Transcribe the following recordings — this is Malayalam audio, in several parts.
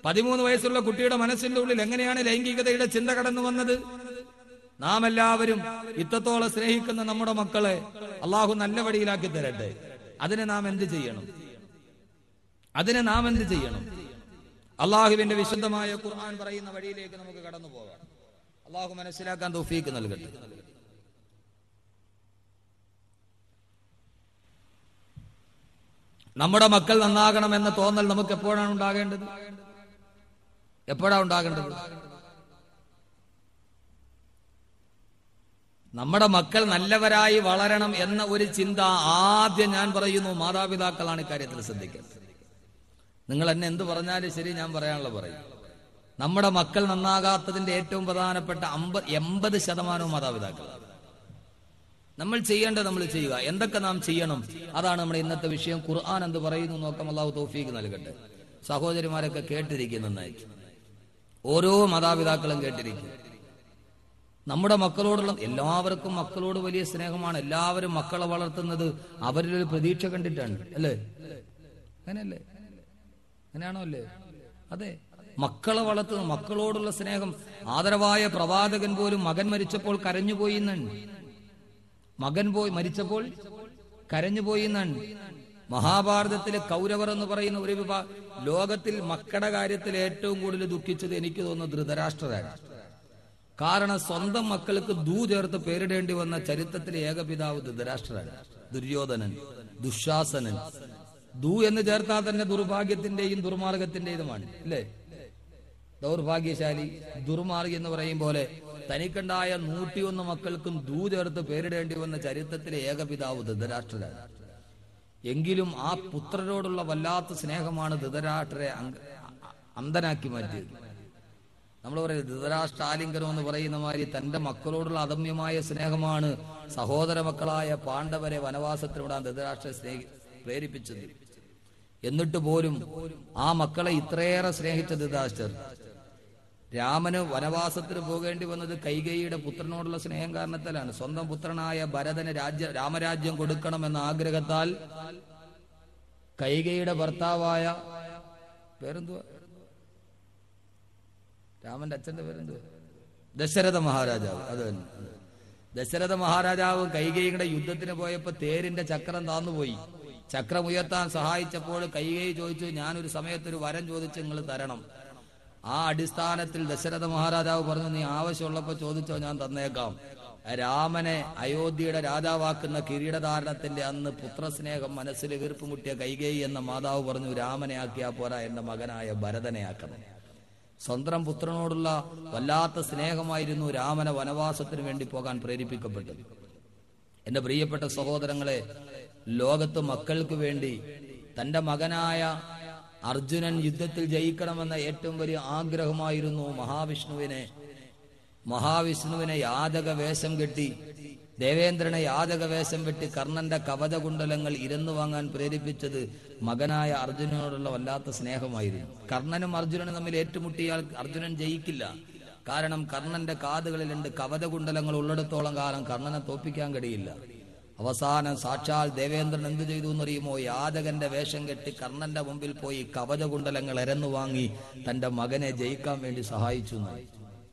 പതിമൂന്ന് വയസ്സുള്ള കുട്ടിയുടെ മനസ്സിന്റെ ഉള്ളിൽ എങ്ങനെയാണ് ലൈംഗികതയുടെ ചിന്ത കടന്നു വന്നത് നാം എല്ലാവരും ഇത്രത്തോളം സ്നേഹിക്കുന്ന നമ്മുടെ മക്കളെ അള്ളാഹു നല്ല വഴിയിലാക്കി തരട്ടെ അതിന് നാം എന്ത് ചെയ്യണം അതിന് നാം എന്ത് ചെയ്യണം അള്ളാഹുവിന്റെ വിശുദ്ധമായ ഖുർആൻ പറയുന്ന വഴിയിലേക്ക് നമുക്ക് കടന്നു പോകാം അള്ളാഹു മനസ്സിലാക്കാൻ തൗഫീക്ക് നൽകട്ടെ നമ്മുടെ മക്കൾ നന്നാകണമെന്ന തോന്നൽ നമുക്ക് എപ്പോഴാണ് ഉണ്ടാകേണ്ടത് എപ്പോഴാണ് ഉണ്ടാകേണ്ടത് നമ്മുടെ മക്കൾ നല്ലവരായി വളരണം എന്ന ഒരു ചിന്ത ആദ്യം ഞാൻ പറയുന്നു മാതാപിതാക്കളാണ് ഇക്കാര്യത്തിൽ ശ്രദ്ധിക്കേണ്ടത് നിങ്ങൾ എന്നെ എന്ത് പറഞ്ഞാലും ശരി ഞാൻ പറയാനുള്ള പറയും നമ്മുടെ മക്കൾ നന്നാകാത്തതിന്റെ ഏറ്റവും പ്രധാനപ്പെട്ട അമ്പത് എൺപത് ശതമാനവും മാതാപിതാക്കളാണ് നമ്മൾ ചെയ്യേണ്ടത് നമ്മൾ ചെയ്യുക എന്തൊക്കെ നാം ചെയ്യണം അതാണ് നമ്മുടെ ഇന്നത്തെ വിഷയം ഖുർആൻ എന്ത് പറയുന്നു നോക്കാം അള്ളാഹു തോഫീക്ക് നൽകട്ടെ സഹോദരിമാരൊക്കെ കേട്ടിരിക്കും നന്നായിട്ട് ഓരോ മാതാപിതാക്കളും കേട്ടിരിക്കും നമ്മുടെ മക്കളോടുള്ള എല്ലാവർക്കും മക്കളോട് വലിയ സ്നേഹമാണ് എല്ലാവരും മക്കളെ വളർത്തുന്നത് അവരിലൊരു പ്രതീക്ഷ കണ്ടിട്ടാണ് അല്ലേ അങ്ങനെയല്ലേ അങ്ങനെയാണോ അല്ലേ അതെ മക്കളെ വളർത്തുന്ന മക്കളോടുള്ള സ്നേഹം ആദരവായ പ്രവാചകൻ പോലും മകൻ മരിച്ചപ്പോൾ കരഞ്ഞുപോയി എന്നാണ് മകൻ പോയി മരിച്ചപ്പോൾ കരഞ്ഞുപോയി എന്നാണ് മഹാഭാരതത്തിലെ കൗരവർ എന്ന് പറയുന്ന ഒരു വിഭാ ലോകത്തിൽ മക്കളുടെ കാര്യത്തിൽ ഏറ്റവും കൂടുതൽ ദുഃഖിച്ചത് എനിക്ക് തോന്നുന്നു ധൃതരാഷ്ട്രരാണ് കാരണം സ്വന്തം മക്കൾക്ക് ദൂ ചേർത്ത് പേരിടേണ്ടി വന്ന ചരിത്രത്തിലെ ഏകപിതാവ് ധൃതരാഷ്ട്രരാണ് ദുര്യോധനൻ ദുശാസനൻ ദൂ എന്ന് ചേർത്താൽ തന്നെ ദുർഭാഗ്യത്തിന്റെയും ദുർമാർഗത്തിന്റേതുമാണ് അല്ലേ ദൗർഭാഗ്യശാലി ദുർമാർഗി എന്ന് പറയും പോലെ തനിക്കുണ്ടായ നൂറ്റിയൊന്ന് മക്കൾക്കും ദൂ ചേർത്ത് പേരിടേണ്ടി വന്ന ചരിത്രത്തിലെ ഏകപിതാവ് ധൃതരാഷ്ട്രരാണ് എങ്കിലും ആ പുത്രരോടുള്ള വല്ലാത്ത സ്നേഹമാണ് ധൃതരാഷ്ട്രരെ അങ്ക- അന്ധനാക്കി മാറ്റിയത് നമ്മൾ പറയും ധൃതരാഷ്ട്രാലിംഗനം എന്ന് പറയുന്ന മാതിരി തന്റെ മക്കളോടുള്ള അദമ്യമായ സ്നേഹമാണ് സഹോദര മക്കളായ പാണ്ഡവരെ വനവാസത്തിലൂടാൻ ധൃതരാഷ്ട്രയെ സ്നേഹി പ്രേരിപ്പിച്ചത് എന്നിട്ട് പോലും ആ മക്കളെ ഇത്രയേറെ സ്നേഹിച്ച ധൃതരാഷ്ട്രർ രാമന് വനവാസത്തിന് പോകേണ്ടി വന്നത് കൈകേയിയുടെ പുത്രനോടുള്ള സ്നേഹം കാരണത്താലാണ് സ്വന്തം പുത്രനായ ഭരതന് രാജ്യ രാമരാജ്യം കൊടുക്കണമെന്ന ആഗ്രഹത്താൽ കൈകേയിയുടെ ഭർത്താവായ പേരെന്തുവാ രാമന്റെ അച്ഛന്റെ പേരെന്തുവാ ദശരഥ മഹാരാജാവ് അത് തന്നെ ദശരഥ മഹാരാജാവ് കൈകേയിയുടെ യുദ്ധത്തിന് പോയപ്പോ തേരിന്റെ ചക്രം താന്നുപോയി ചക്രം ഉയർത്താൻ സഹായിച്ചപ്പോൾ കൈകേയി ചോദിച്ചു ഞാനൊരു സമയത്തൊരു വരം ചോദിച്ച് നിങ്ങൾ തരണം ആ അടിസ്ഥാനത്തിൽ ദശരഥ മഹാരാജാവ് പറഞ്ഞു നീ ആവശ്യമുള്ളപ്പോ ചോദിച്ചോ ഞാൻ തന്നേക്കാം രാമനെ അയോധ്യയുടെ രാജാവാക്കുന്ന കിരീടധാരണത്തിന്റെ അന്ന് പുത്രസ്നേഹം മനസ്സിൽ വീർപ്പ് മുട്ടിയ കൈകേയി എന്ന മാതാവ് പറഞ്ഞു രാമനെ ആക്കിയാ പോരാ എന്റെ മകനായ ഭരതനെ ആക്കണം സ്വന്തം പുത്രനോടുള്ള വല്ലാത്ത സ്നേഹമായിരുന്നു രാമനെ വനവാസത്തിന് വേണ്ടി പോകാൻ പ്രേരിപ്പിക്കപ്പെട്ടത് എന്റെ പ്രിയപ്പെട്ട സഹോദരങ്ങളെ ലോകത്ത് മക്കൾക്ക് വേണ്ടി തന്റെ മകനായ അർജുനൻ യുദ്ധത്തിൽ ജയിക്കണമെന്ന ഏറ്റവും വലിയ ആഗ്രഹമായിരുന്നു മഹാവിഷ്ണുവിനെ മഹാവിഷ്ണുവിനെ യാതക വേഷം കെട്ടി ദേവേന്ദ്രനെ യാതക വേഷം വെട്ടി കർണന്റെ കവചകുണ്ടലങ്ങൾ ഇരന്നു വാങ്ങാൻ പ്രേരിപ്പിച്ചത് മകനായ അർജുനനോടുള്ള വല്ലാത്ത സ്നേഹമായിരുന്നു കർണനും അർജുനനും തമ്മിൽ ഏറ്റുമുട്ടിയാൽ അർജുനൻ ജയിക്കില്ല കാരണം കർണന്റെ കാതുകളിൽ രണ്ട് കവചകുണ്ടലങ്ങൾ ഉള്ളിടത്തോളം കാലം കർണനെ തോപ്പിക്കാൻ കഴിയില്ല അവസാനം സാക്ഷാൽ ദേവേന്ദ്രൻ എന്ത് ചെയ്തു എന്നറിയുമോ യാചകന്റെ വേഷം കെട്ടി കർണന്റെ മുമ്പിൽ പോയി കവചകുണ്ടലങ്ങൾ എരന്നു വാങ്ങി തന്റെ മകനെ ജയിക്കാൻ വേണ്ടി സഹായിച്ചു എന്നാണ്.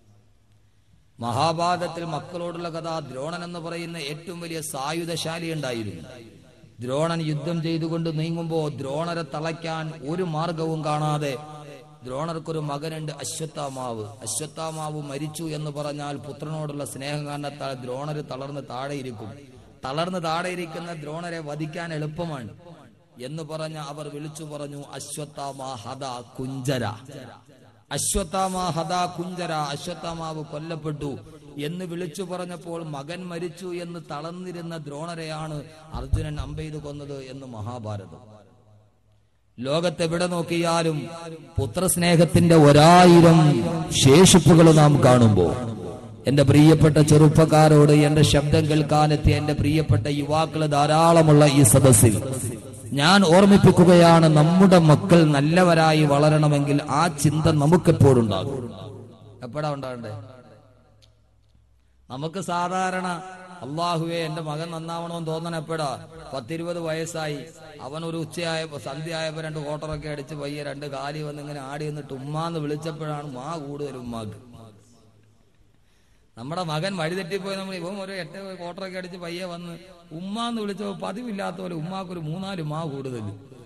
മഹാഭാരതത്തിൽ മക്കളോടുള്ള കഥ ദ്രോണൻ എന്ന് പറയുന്ന ഏറ്റവും വലിയ സായുധശാലി ഉണ്ടായിരുന്നു ദ്രോണൻ യുദ്ധം ചെയ്തുകൊണ്ട് നീങ്ങുമ്പോ ദ്രോണരെ തളയ്ക്കാൻ ഒരു മാർഗവും കാണാതെ ദ്രോണർക്കൊരു മകനുണ്ട് അശ്വത്ഥാമാവ് അശ്വത്ഥാമാവ് മരിച്ചു എന്ന് പറഞ്ഞാൽ പുത്രനോടുള്ള സ്നേഹം കാരണത്താൽ ദ്രോണര് തളർന്ന് താഴെയിരിക്കും തളർന്ന് താഴെയിരിക്കുന്ന ദ്രോണരെ വധിക്കാൻ എളുപ്പമാണ് എന്ന് പറഞ്ഞ അവർ വിളിച്ചു പറഞ്ഞു അശ്വത്ഥാമ ഹത കുഞ്ചര അശ്വത്ഥാമ ഹത കുഞ്ചര അശ്വത്ഥാമാവ് കൊല്ലപ്പെട്ടു എന്ന് വിളിച്ചു പറഞ്ഞപ്പോൾ മകൻ മരിച്ചു എന്ന് തളർന്നിരുന്ന ദ്രോണരെയാണ് അർജുനൻ അമ്പെയ്ത് കൊന്നത് എന്ന് മഹാഭാരതം ലോകത്തെവിടെ നോക്കിയാലും പുത്രസ്നേഹത്തിന്റെ ഒരായിരം ശേഷിപ്പുകൾ നാം കാണുമ്പോൾ എന്റെ പ്രിയപ്പെട്ട ചെറുപ്പക്കാരോട് എന്റെ ശബ്ദം കേൾക്കാനെത്തിയ എന്റെ പ്രിയപ്പെട്ട യുവാക്കൾ ധാരാളമുള്ള ഈ സദസ്സിൽ ഞാൻ ഓർമ്മിപ്പിക്കുകയാണ് നമ്മുടെ മക്കൾ നല്ലവരായി വളരണമെങ്കിൽ ആ ചിന്ത നമുക്കെപ്പോഴുണ്ടാകും എപ്പോഴാ ഉണ്ടാകണ്ടേ നമുക്ക് സാധാരണ അള്ളാഹുവെ എന്റെ മകൻ നന്നാവണമെന്ന് തോന്നണ എപ്പോഴാ പത്തിരുപത് വയസ്സായി അവൻ ഒരു ഉച്ചയായപ്പോ സന്ധ്യയായപ്പോ രണ്ട് കോട്ടറൊക്കെ അടിച്ച് പയ്യെ രണ്ട് കാലി വന്ന് ഇങ്ങനെ ആടി വന്നിട്ട് ഉമ്മാന്ന് വിളിച്ചപ്പോഴാണ് മാ കൂടുതൽ ഉമ്മാക്ക് നമ്മുടെ മകൻ വഴിതെറ്റിപ്പോയി നമ്മൾ ഇവൻ ഒരു എട്ട് കോട്ടറൊക്കെ അടിച്ച് പയ്യെ വന്ന് ഉമ്മാന്ന് വിളിച്ചപ്പോൾ പതിവില്ലാത്ത പോലെ ഉമ്മാക്കൊരു മൂന്നാല് മാ കൂടുതൽ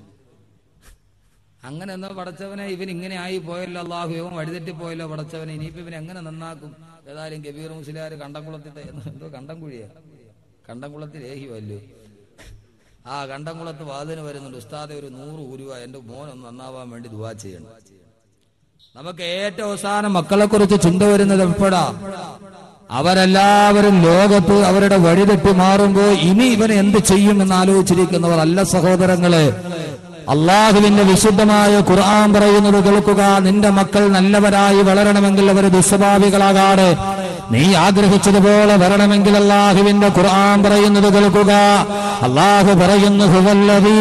അങ്ങനെ എന്നാ പടച്ചവനെ ഇവൻ ഇങ്ങനെ ആയി പോയല്ലോ അള്ളാഹു ഇവൻ വഴിതെറ്റി പോയല്ലോ പടച്ചവനെ ഇനിയിപ്പോ ഇവൻ എങ്ങനെ നന്നാക്കും ഏതായാലും കബീർ മുസ്ലിയാർ കണ്ടംകുളത്തിന്റെ എന്തോ കണ്ടംകുഴിയാ കണ്ടംകുളത്തിൽ ഏഹിവല്ലോ ആ കണ്ടംകുളത്ത് വാതിന് വരുന്നുണ്ട് ഉസ്താദെ ഒരു നൂറ് ഉരുവ എന്റെ മോൻ ഒന്ന് നന്നാവാൻ വേണ്ടി ദുവാ ചെയ്യണം നമുക്ക് ഏറ്റവും അവസാനം മക്കളെ കുറിച്ച് ചിന്ത വരുന്നത് എപ്പോഴാ അവരെല്ലാവരും ലോകത്ത് അവരുടെ വഴിതെറ്റി മാറുമ്പോ ഇനി ഇവൻ എന്ത് ചെയ്യുമെന്ന് ആലോചിച്ചിരിക്കുന്നവർ അല്ല സഹോദരങ്ങളെ അള്ളാഹുവിന്റെ വിശുദ്ധമായ ഖുർആൻ പറയുന്നത് കേൾക്കുക നിന്റെ മക്കൾ നല്ലവരായി വളരണമെങ്കിൽ അവർ ദുസ്വഭാവികളാകാതെ നീ ആഗ്രഹിച്ചതുപോലെ വരണമെങ്കിൽ അള്ളാഹുവിന്റെ ഖുർആൻ പറയുന്നത് കേൾക്കുക അള്ളാഹു പറയുന്നു ഹുവല്ലദീ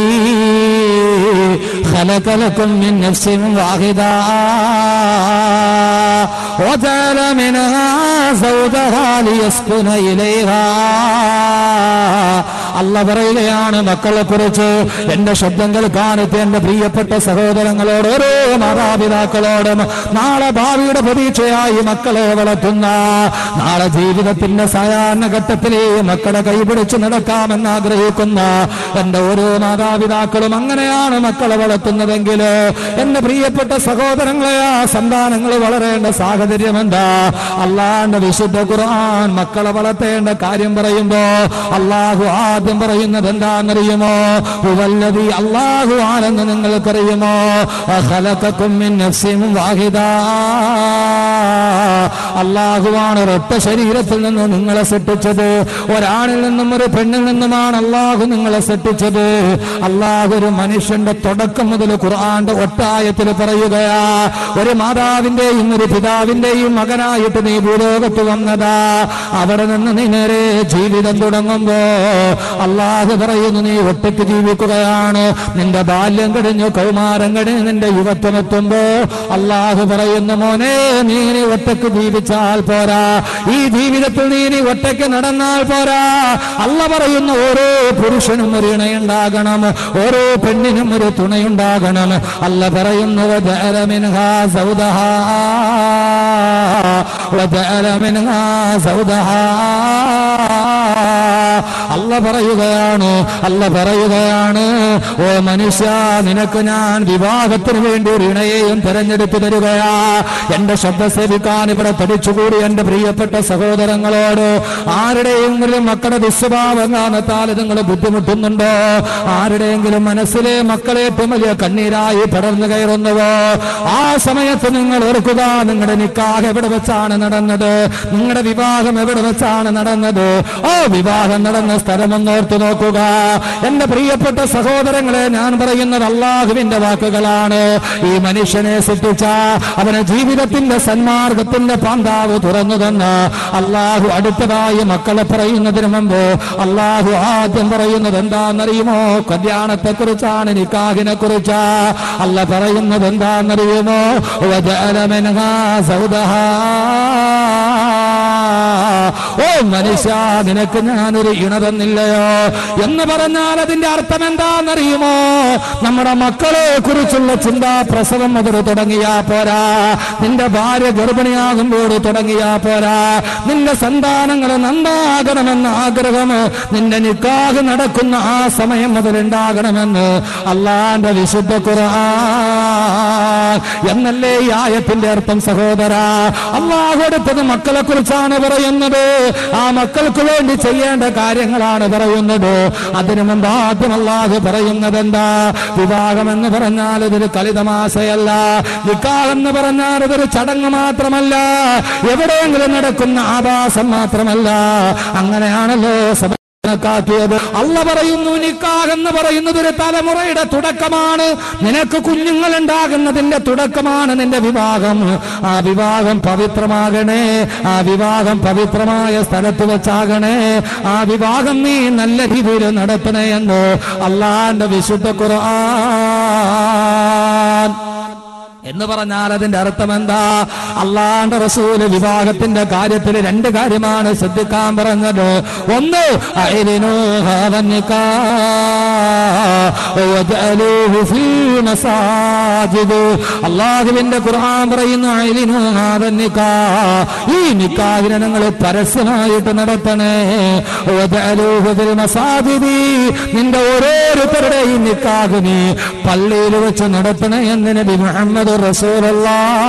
خلق لكم من نفس واحدة وجعل منها زوجها ليسكن إليها അല്ല പറയുകയാണ് മക്കളെ കുറിച്ച് എന്റെ ശബ്ദം കേൾക്കാനത്ത് എന്റെ പ്രിയപ്പെട്ട സഹോദരങ്ങളോട് ഓരോ മാതാപിതാക്കളോടും നാളെ ഭാവിയുടെ പ്രതീക്ഷയായി മക്കളെ വളർത്തുന്ന നാളെ ജീവിതത്തിന്റെ സാധാരണ ഘട്ടത്തിലെ മക്കളെ കൈപിടിച്ച് നടക്കാമെന്ന് ആഗ്രഹിക്കുന്ന എന്റെ ഓരോ മാതാപിതാക്കളും അങ്ങനെയാണ് മക്കളെ വളർത്തുന്നതെങ്കിൽ എന്റെ പ്രിയപ്പെട്ട സഹോദരങ്ങളെ ആ സന്താനങ്ങൾ വളരേണ്ട സാഹചര്യം എന്താ അള്ളാന്റെ വിശുദ്ധ ഖുർആൻ മക്കളെ വളർത്തേണ്ട കാര്യം പറയുമ്പോ അള്ളാഹു ആദ്യം പറയുന്നത് എന്താണെന്നറിയുമോ ഹുവല്ലദീ അള്ളാഹു ആണെന്ന് നിങ്ങൾക്കറിയുമോ ഖലഖക്കും മിൻ നഫ്സിൻ വാഹിദാ അള്ളാഹുവാണ് ഒരൊറ്റ ശരീരത്തിൽ നിന്ന് നിങ്ങളെ സൃഷ്ടിച്ചത് ഒരാണിൽ നിന്നും ഒരു പെണ്ണിൽ നിന്നുമാണ് അള്ളാഹു നിങ്ങളെ സൃഷ്ടിച്ചത് അള്ളാഹു ഒരു മനുഷ്യന്റെ തുടക്കം മുതൽ ഖുർആന്റെ ഒട്ടായത്തിൽ പറയുകയാ ഒരു മാതാവിന്റെയും ഒരു പിതാവിന്റെയും മകനായിട്ട് നീ ഭൂലോകത്ത് വന്നതാ അവിടെ നിന്ന് നീ നേരെ ജീവിതം തുടങ്ങുമ്പോ അള്ളാഹു പറയുന്നു നീ ഒറ്റയ്ക്ക് ജീവിക്കുകയാണ് നിന്റെ ബാല്യം കഴിഞ്ഞു കൗമാരം കഴിഞ്ഞ് നിന്റെ യുവത്വം എത്തുമ്പോ അള്ളാഹു പറയുന്നു മോനെ നീ ഇനി ഒറ്റയ്ക്ക് ജീവിച്ചാൽ പോരാ ഈ ജീവിതത്തിൽ നീ ഇനി ഒറ്റയ്ക്ക് നടന്നാൽ പോരാ അല്ല പറയുന്നു ഓരോ പുരുഷനും ഒരു ഇണയുണ്ടാകണം ഓരോ പെണ്ണിനും ഒരു തുണയുണ്ടാകണം അല്ല പറയുന്നു "വജഅല മിൻഹാ സൗദഹാ വജഅല മിൻഹാ സൗദഹാ അല്ല പറയുകയാണ് അല്ല പറയുകയാണ് ഓ മനുഷ്യ നിനക്ക് ഞാൻ വിവാഹത്തിന് വേണ്ടി ഒരു ഇണയെയും തെരഞ്ഞെടുത്തു തരികയാ എന്റെ ശബ്ദ സേവിക്കാൻ ഇവിടെ പഠിച്ചുകൂടി എന്റെ പ്രിയപ്പെട്ട സഹോദരങ്ങളോട് ആരുടെയെങ്കിലും മക്കളുടെ ദുസ്വഭാവം കാരണത്താൽ നിങ്ങൾ ബുദ്ധിമുട്ടുന്നുണ്ടോ ആരുടെയെങ്കിലും മനസ്സിലെ മക്കളെ ഏറ്റവും വലിയ കണ്ണീരായി പടർന്നു കയറുന്നുവോ ആ സമയത്ത് നിങ്ങൾ ഓർക്കുക നിങ്ങളുടെ നിക്കാഹ് എവിടെ വെച്ചാണ് നടന്നത് നിങ്ങളുടെ വിവാഹം എവിടെ വെച്ചാണ് നടന്നത് ഓ വിവാഹം നടന്ന സ്ഥലമെന്ന് ഓർത്തു നോക്കുക എന്റെ പ്രിയപ്പെട്ട സഹോദരങ്ങളെ ഞാൻ പറയുന്നത് അള്ളാഹുവിന്റെ വാക്കുകളാണ് ഈ മനുഷ്യനെ സൃഷ്ടിച്ച അവന് ജീവിതത്തിന്റെ സന്മാർഗത്തിന്റെ പാന്താവ് തുറന്നു തന്ന് അള്ളാഹു അടുത്തതായി മക്കളെ പറയുന്നതിന് മുമ്പ് അള്ളാഹു ആദ്യം പറയുന്നത് എന്താണെന്നറിയുമോ കല്യാണത്തെ കുറിച്ചാണ് നിക്കാഹിനെ കുറിച്ചാ അല്ല പറയുന്നത് എന്താണെന്നറിയുമോ വജഅല മിൻഹാ സൗദഹാ ഓ മനുഷ്യ നിനക്ക് ഞാനൊരു ഇണ തന്നില്ലയോ എന്ന് പറഞ്ഞാൽ അതിന്റെ അർത്ഥം എന്താണെന്നറിയുമോ നമ്മുടെ മക്കളെ കുറിച്ചുള്ള ചിന്ത പ്രസവം മുതൽ തുടങ്ങിയാ പോരാ നിന്റെ ഭാര്യ ഗർഭിണിയാകുമ്പോൾ തുടങ്ങിയാ പോരാ നിന്റെ സന്താനങ്ങൾ നന്നാകണമെന്ന ആഗ്രഹം നിന്റെ നിക്കാഹ് നടക്കുന്ന ആ സമയം മുതൽ ഉണ്ടാകണമെന്ന് അള്ളാന്റെ വിശുദ്ധ ഖുർആൻ എന്നല്ലേ ഈ ആയത്തിന്റെ അർത്ഥം സഹോദര അള്ളാഹു അടുത്തത് മക്കളെ കുറിച്ചാണ് പറയുന്നത് ആ മക്കൾക്ക് വേണ്ടി ചെയ്യേണ്ട കാര്യങ്ങളാണ് പറയുന്നത് അതിനു മുമ്പ് ആദ്യം അള്ളാഹു പറയുന്നത് എന്താ വിവാഹം എന്ന് പറഞ്ഞാൽ ഇതൊരു കളിതമാശയല്ല നിക്കാഹ് എന്ന് പറഞ്ഞാൽ ഇതൊരു ചടങ്ങ് മാത്രമല്ല എവിടെയെങ്കിലും നടക്കുന്ന ആഭാസം മാത്രമല്ല അങ്ങനെയാണല്ലോ സഭ കണക്കാക്കിയത് അല്ല പറയുന്നു നിക്കാഹ് എന്ന് പറയുന്നത് ഒരു തലമുറയുടെ തുടക്കമാണ് നിനക്ക് കുഞ്ഞുങ്ങൾ ഉണ്ടാകുന്നതിന്റെ തുടക്കമാണ് നിന്റെ വിവാഹം ആ വിവാഹം പവിത്രമാകണേ ആ വിവാഹം പവിത്രമായ സ്ഥലത്ത് വെച്ചാകണേ ആ വിവാഹം നീ നല്ല രീതിയിൽ നടത്തണേ എന്ന് അള്ളാന്റെ വിശുദ്ധ ഖുർആൻ എന്ന് പറഞ്ഞാൽ അതിന്റെ അർത്ഥം എന്താ അള്ളാന്റെ റസൂല് വിവാഹത്തിന്റെ കാര്യത്തിൽ രണ്ട് കാര്യമാണ് ശ്രദ്ധിക്കാൻ പറഞ്ഞത് ഒന്ന് അയലിനോ ഹാവന്നിക്കാ وجعلوه في مساجد അള്ളാഹുവിന്റെ ഖുർആൻ പറയുന്നു അയലിനു ഹാദൻ നിക്കാ ഈ നിക്കാഹിനെ നിങ്ങൾ പരസ്യമായിട്ട് നടത്തണേ وجعلوه في المساجد നിന്റെ ഓരോരുത്തരുടെയും നിക്കാഹ് നീ പള്ളിയിൽ വെച്ച് നടത്തണേ എന്ന് നബി മുഹമ്മദ് റസൂലുള്ള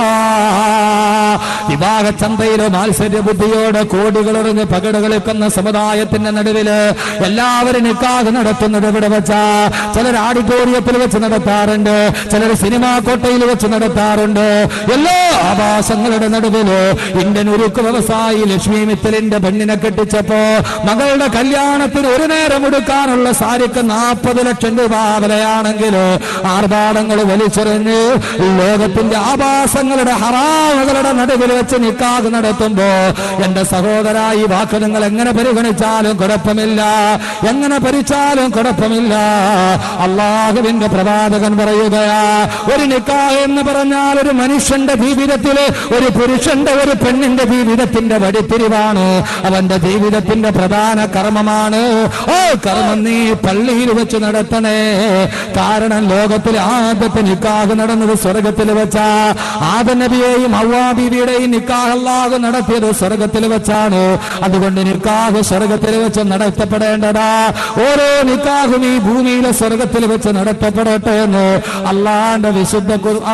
വിവാഹ ചന്തയിലെ മാത്സര്യ ബുദ്ധിയോടെ കോടികൾ എറിഞ്ഞ് പകട് കളിക്കുന്ന സമുദായത്തിന്റെ നടുവില് എല്ലാവരും നിക്കാഹ് നടത്തുന്നത് ഇവിടെ വെച്ചാ ചിലർ ഓഡിറ്റോറിയത്തിൽ വെച്ച് നടത്താറുണ്ട് ചിലർ സിനിമാ കോട്ടയിൽ വെച്ച് നടത്താറുണ്ട് എല്ലാ ആവാസങ്ങളുടെ നടുവില് ഇന്ത്യൻ ഉരുക്ക് വ്യവസായി ലക്ഷ്മി മിത്തലിന്റെ പെണ്ണിനെ കെട്ടിച്ചപ്പോ മകളുടെ കല്യാണത്തിന് ഒരു നേരം എടുക്കാനുള്ള സാരിക്ക് നാൽപ്പത് ലക്ഷം രൂപ വിലയാണെങ്കിൽ ആർഭാടങ്ങൾ വലിച്ചെറിഞ്ഞ് ലോകത്തിന്റെ ആഭാസങ്ങളുടെ ഹറാമുകളുടെ നടുവിൽ വെച്ച് നിക്കാതെ നടത്തുമ്പോ എന്റെ സഹോദര ഈ വാക്ക് നിങ്ങൾ എങ്ങനെ പരിഗണിച്ചാലും കുഴപ്പമില്ല എങ്ങനെ ഭരിച്ചാലും കുഴപ്പമില്ല അള്ളാഹുവിന്റെ പ്രവാചകൻ പറയുകയാ ഒരു നിക്കാഹ് എന്ന് പറഞ്ഞാൽ ഒരു മനുഷ്യന്റെ ജീവിതത്തില് ഒരു പുരുഷന്റെ ഒരു പെണ്ണിന്റെ ജീവിതത്തിന്റെ വഴിത്തിരിവാണ് അവന്റെ ജീവിതത്തിന്റെ പ്രധാന കർമ്മമാണ് ഓ കർമ്മം നീ പള്ളിയിൽ വെച്ച് നടത്തണേ കാരണം ലോകത്തിലെ ആദ്യത്തെ നിക്കാഹ് നടന്നത് സ്വർഗത്തിൽ വെച്ച ആദ നബിയെയും ഹവ്വാ ബീവിയുടെയും നിക്കാഹ് അല്ലാഹു നടത്തിയത് സ്വർഗത്തിൽ വെച്ചാണ് അതുകൊണ്ട് നിക്കാഹ് സ്വർഗത്തിൽ വെച്ച് നടത്തപ്പെടേണ്ടതാ ഓരോ നിക്കാഹും ഈ ഭൂമിയിലെ സ്വർഗത്തിൽ വെച്ച് നടത്തപ്പെടട്ടെ എന്ന് അള്ളാന്റെ വിശുദ്ധ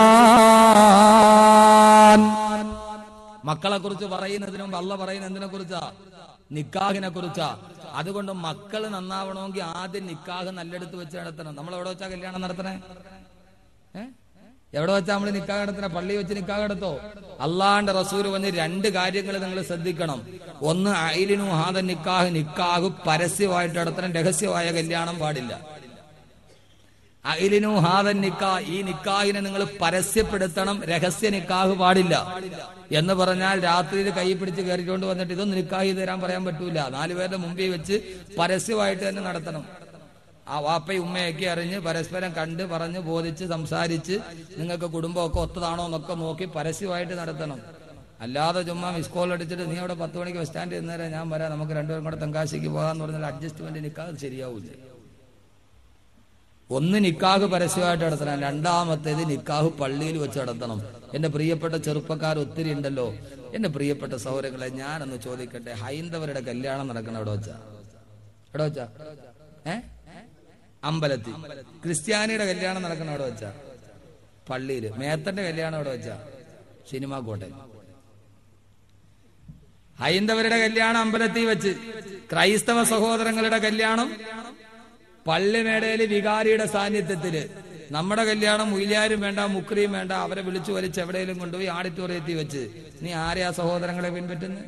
ഖുർആൻ മക്കളെ കുറിച്ച് പറയുന്നതിന് മുമ്പ് അല്ല പറയുന്നത് എന്തിനെ കുറിച്ചാ നിക്കാഹിനെ കുറിച്ചാ അതുകൊണ്ട് മക്കൾ നന്നാവണമെങ്കിൽ ആദ്യം നിക്കാഹ് നല്ലെടുത്ത് വെച്ച് നടത്തണം നമ്മൾ എവിടെ വെച്ചാ കല്യാണം നടത്തണേ ഏ? എവിടെ വെച്ചാ നമ്മൾ നിക്കാഹ് നടത്തണേ പള്ളി വെച്ച് നിക്കാഹ് നടത്തോ അള്ളാന്റെ റസൂല് വന്ന് രണ്ട് കാര്യങ്ങൾ നിങ്ങൾ ശ്രദ്ധിക്കണം ഒന്ന് അയിലിനു ഹാദ നിക്കാഹ് നിക്കാഹ് പരസ്യമായിട്ട് നടത്തണം രഹസ്യമായ കല്യാണം പാടില്ല അയിലിനു ഹാദൻ നിക്കാ ഈ നിക്കാഹിനെ നിങ്ങൾ പരസ്യപ്പെടുത്തണം രഹസ്യ നിക്കാഹ് പാടില്ല എന്ന് പറഞ്ഞാൽ രാത്രിയിൽ കൈ പിടിച്ച് കയറിക്കൊണ്ട് വന്നിട്ട് ഇതൊന്നും നിക്കാഹ് തരാൻ പറയാൻ പറ്റൂല നാലുപേരുടെ മുമ്പിൽ വെച്ച് പരസ്യമായിട്ട് തന്നെ നടത്തണം ആ വാപ്പയും ഉമ്മയൊക്കെ അറിഞ്ഞ് പരസ്പരം കണ്ട് പറഞ്ഞ് ബോധിച്ച് സംസാരിച്ച് നിങ്ങൾക്ക് കുടുംബമൊക്കെ ഒത്തതാണോ എന്നൊക്കെ നോക്കി പരസ്യമായിട്ട് നടത്തണം അല്ലാതെ ചുമ്മാ മിസ് കോൾ അടിച്ചിട്ട് നീ അവിടെ പത്ത് മണിക്ക് ബസ് സ്റ്റാൻഡിൽ നിന്നേരം ഞാൻ വരാം നമുക്ക് രണ്ടുപേരും കൂടെ തെങ്കാശിക്ക് പോകാന്ന് പറഞ്ഞാൽ അഡ്ജസ്റ്റ്മെന്റ് നിക്കാഹ് ശരിയാവൂല ഒന്ന് നിക്കാഹ് പരസ്യമായിട്ട് നടത്തണം രണ്ടാമത്തേത് നിക്കാഹ് പള്ളിയിൽ വെച്ച് നടത്തണം എന്റെ പ്രിയപ്പെട്ട ചെറുപ്പക്കാർ ഒത്തിരി ഉണ്ടല്ലോ എന്റെ പ്രിയപ്പെട്ട സൗരങ്ങളെ ഞാനൊന്ന് ചോദിക്കട്ടെ ഹൈന്ദവരുടെ കല്യാണം നടക്കണം എവിടെ വെച്ചാ എവിടെ വെച്ചാ ഏ അമ്പലത്തിൽ ക്രിസ്ത്യാനിയുടെ കല്യാണം നടക്കണം എവിടെ വെച്ചാ പള്ളിയില് മേത്തന്റെ കല്യാണം എവിടെ വെച്ചാ സിനിമാ കോട്ടയം ഹൈന്ദവരുടെ കല്യാണം അമ്പലത്തിൽ വെച്ച് ക്രൈസ്തവ സഹോദരങ്ങളുടെ കല്യാണം പള്ളിമേടയില് വികാരിയുടെ സാന്നിധ്യത്തില് നമ്മുടെ കല്യാണം മുയിലാരും വേണ്ട മുക്രിയും വേണ്ട അവരെ വിളിച്ചു വലിച്ച് എവിടെയെങ്കിലും കൊണ്ടുപോയി ആഡിറ്റോറിയത്തിൽ വെച്ച് നീ ആരെയാ സഹോദരങ്ങളെ പിൻപറ്റുന്നത്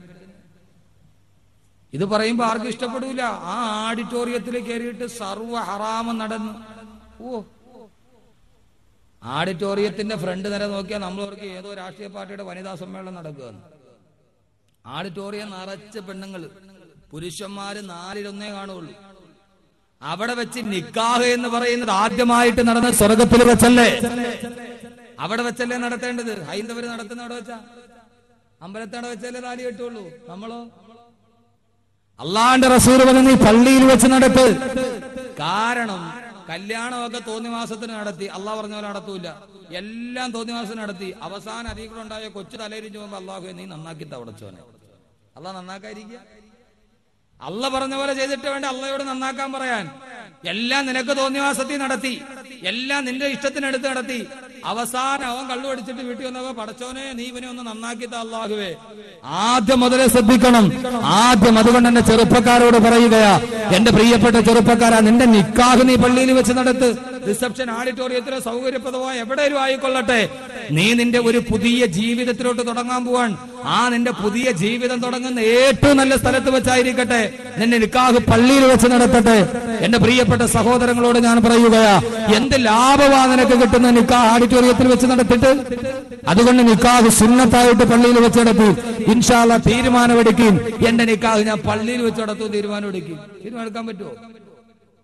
ഇത് പറയുമ്പോ ആർക്കും ഇഷ്ടപ്പെടൂല ആ ആഡിറ്റോറിയത്തിൽ കയറിയിട്ട് സർവ്വ ഹറാമം നടന്നു ഓ ആഡിറ്റോറിയത്തിന്റെ ഫ്രണ്ട് നിര നോക്കിയാൽ നമ്മളവർക്ക് ഏതോ രാഷ്ട്രീയ പാർട്ടിയുടെ വനിതാ സമ്മേളനം നടക്കുകയാണ് ആഡിറ്റോറിയം നിറച്ച പെണ്ണുങ്ങൾ പുരുഷന്മാര് നാലിലൊന്നേ കാണുള്ളൂ അവിടെ വെച്ച് നിക്കാഹ് എന്ന് പറയുന്നത് ആദ്യമായിട്ട് നടന്ന സ്വർഗത്തിൽ വെച്ചല്ലേ അവിടെ വെച്ചല്ലേ നടത്തേണ്ടത് ഹൈന്ദവര് നടത്തുന്ന അവിടെ വെച്ചാ അമ്പലത്തവിടെ വെച്ചല്ലേ താലി കെട്ടുള്ളൂ നമ്മളോ അള്ളാന്റെ റസൂർ പറഞ്ഞ നീ പള്ളിയിൽ വെച്ച് നടത്ത് കാരണം കല്യാണമൊക്കെ തോന്നിമാസത്തിന് നടത്തി അള്ളാഹ് പറഞ്ഞ പോലെ നടത്തൂല എല്ലാം തോന്നിമാസം നടത്തി അവസാനം അധികം ഉണ്ടായ കൊച്ചു തലയിരിഞ്ഞു പോകുമ്പോ അള്ളാഹു നീ നന്നാക്കി തവടച്ചോനെ അള്ളാഹ് നന്നാക്കാതിരിക്കുക അല്ല പറഞ്ഞ പോലെ ചെയ്തിട്ട് വേണ്ട അള്ളയോട് നന്നാക്കാൻ പറയാൻ എല്ലാം നിനക്ക് തോന്നിവാസത്തിൽ നടത്തി എല്ലാം നിന്റെ ഇഷ്ടത്തിനടുത്ത് നടത്തി അവസാനം അവൻ കള്ളു അടിച്ചിട്ട് വീട്ടിൽ വന്നപ്പോ പടച്ചോനെ നീ ഇവനെ ഒന്ന് നന്നാക്കി അള്ളാഹുവേ ആദ്യം മുതലേ ശ്രദ്ധിക്കണം ആദ്യം അതുകൊണ്ട് എന്റെ ചെറുപ്പക്കാരോട് പറയുകയാ എന്റെ പ്രിയപ്പെട്ട ചെറുപ്പക്കാരാ നിന്റെ നിക്കാഹ് നീ പള്ളിയിൽ വെച്ച് നടത്ത് റിസപ്ഷൻ ഓഡിറ്റോറിയത്തിലോ സൗകര്യപ്രദമായ എവിടെയും ആയിക്കൊള്ളട്ടെ നീ നിന്റെ ഒരു പുതിയ ജീവിതത്തിലോട്ട് തുടങ്ങാൻ പോവാൻ ആ നിന്റെ പുതിയ ജീവിതം തുടങ്ങുന്ന ഏറ്റവും നല്ല സ്ഥലത്ത് വെച്ചായിരിക്കട്ടെ നിന്റെ നിക്കാഹ് പള്ളിയിൽ വെച്ച് നടത്തട്ടെ എന്റെ പ്രിയപ്പെട്ട സഹോദരങ്ങളോട് ഞാൻ പറയുകയാ എന്ത് ലാഭമാ നിനക്ക് കിട്ടുന്ന നിക്കാഹ് ഓഡിറ്റോറിയത്തിൽ വെച്ച് നടത്തിട്ട് അതുകൊണ്ട് നിക്കാഹ് സുന്നത്തായിട്ട് പള്ളിയിൽ വെച്ച് നടത്തി ഇൻഷാല്ല തീരുമാനമെടുക്കുകയും എന്റെ നിക്കാഹ് ഞാൻ പള്ളിയിൽ വെച്ച് നടത്തും തീരുമാനമെടുക്കും തീരുമാനമെടുക്കാൻ പറ്റുമോ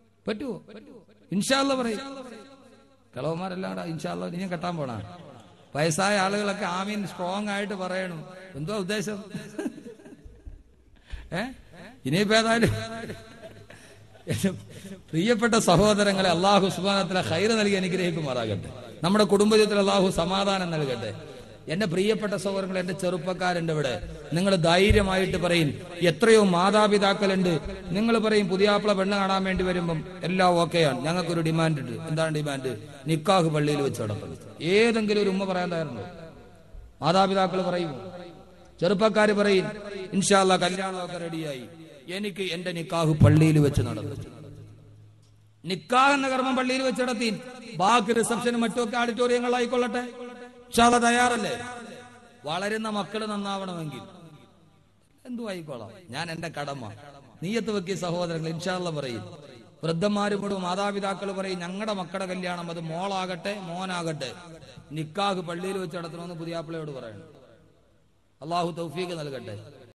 പറ്റുമോ ഇൻഷാല്ല പറയും കളവന്മാരെല്ലാം കൂടെ ഇൻഷാല്ല ഇനിയും കെട്ടാൻ പോണ വയസ്സായ ആളുകളൊക്കെ ആമീൻ സ്ട്രോങ് ആയിട്ട് പറയണം എന്തോ ഉദ്ദേശം ഏ ഇനിയിപ്പോ ഏതായാലും എന്റെ പ്രിയപ്പെട്ട സഹോദരങ്ങളെ അള്ളാഹു സുബാനത്തിലെ ഹൈറ് നൽകി അനുഗ്രഹിക്കുമാറാകട്ടെ നമ്മുടെ കുടുംബജീവിതത്തിൽ അള്ളാഹു സമാധാനം നൽകട്ടെ എന്റെ പ്രിയപ്പെട്ട സഹോദരങ്ങൾ എന്റെ ചെറുപ്പക്കാരുണ്ട് ഇവിടെ നിങ്ങൾ ധൈര്യമായിട്ട് പറയും എത്രയോ മാതാപിതാക്കളുണ്ട് നിങ്ങൾ പറയും പുതിയാപ്പിള പെണ്ണ് കാണാൻ വേണ്ടി വരുമ്പം എല്ലാം ഓക്കെയാണ് ഞങ്ങൾക്കൊരു ഡിമാൻഡ് ഉണ്ട് എന്താണ് ഡിമാൻഡ് നിക്കാഹ് പള്ളിയിൽ വെച്ച് നടത്തണം ഏതെങ്കിലും ഒരു ഉമ്മ പറയാൻ തയ്യാറുണ്ടോ മാതാപിതാക്കൾ പറയുമോ ചെറുപ്പക്കാർ പറയും ഇൻഷാല്ല കല്യാണമൊക്കെ റെഡിയായി എനിക്ക് എന്റെ നിക്കാഹ് പള്ളിയിൽ വെച്ച് നടന്നു നിക്കാഹ് എന്ന കർമ്മം പള്ളിയിൽ വെച്ച് നടത്തി ബാക്കി റിസപ്ഷനും മറ്റുമൊക്കെ ഓഡിറ്റോറിയങ്ങളായിക്കൊള്ളട്ടെ ഇൻഷാല്ല തയ്യാറല്ലേ വളരുന്ന മക്കൾ നന്നാവണമെങ്കിൽ എന്തു ആയിക്കോളാം ഞാൻ എന്റെ കടമ നീയത്ത് വെക്കിയ സഹോദരങ്ങൾ ഇൻഷാല്ല പറയും വൃദ്ധന്മാരോട് മാതാപിതാക്കൾ പറയും ഞങ്ങളുടെ മക്കളുടെ കല്യാണം അത് മോളാകട്ടെ മോനാകട്ടെ നിക്കാഹ് പള്ളിയിൽ വെച്ച് നടത്തണമെന്ന് പുതിയാപ്പിളയോട് പറയണം അള്ളാഹു തൗഫീഖ് നൽകട്ടെ